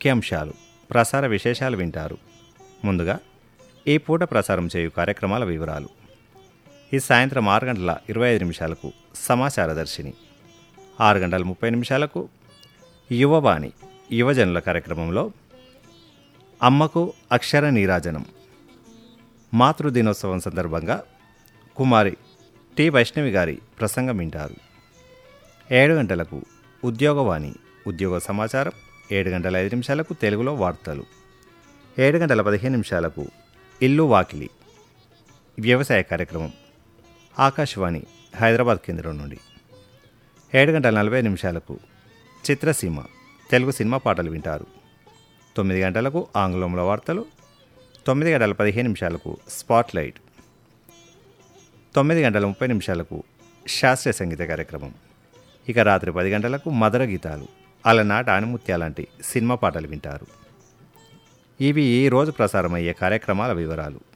ముఖ్యాంశాలు ప్రసార విశేషాలు వింటారు ముందుగా ఈ పూట ప్రసారం చేయు కార్యక్రమాల వివరాలు ఈ సాయంత్రం ఆరు గంటల ఇరవై ఐదు నిమిషాలకు సమాచార దర్శిని ఆరు గంటల ముప్పై నిమిషాలకు యువవాణి యువజనుల కార్యక్రమంలో అమ్మకు అక్షర నీరాజనం మాతృదినోత్సవం సందర్భంగా కుమారి టి వైష్ణవి గారి ప్రసంగం వింటారు ఏడు గంటలకు ఉద్యోగవాణి ఉద్యోగ సమాచారం ఏడు గంటల ఐదు నిమిషాలకు తెలుగులో వార్తలు ఏడు గంటల పదిహేను నిమిషాలకు ఇల్లు వాకిలి వ్యవసాయ కార్యక్రమం ఆకాశవాణి హైదరాబాద్ కేంద్రం నుండి ఏడు గంటల నలభై నిమిషాలకు చిత్రసీమ తెలుగు సినిమా పాటలు వింటారు తొమ్మిది గంటలకు ఆంగ్లంలో వార్తలు తొమ్మిది గంటల పదిహేను నిమిషాలకు స్పాట్లైట్ తొమ్మిది గంటల ముప్పై నిమిషాలకు శాస్త్రీయ సంగీత కార్యక్రమం ఇక రాత్రి పది గంటలకు మధుర గీతాలు అలనాటి ఆణిముత్య లాంటి సినిమా పాటలు వింటారు ఇవి ఈ రోజు ప్రసారమయ్యే కార్యక్రమాల వివరాలు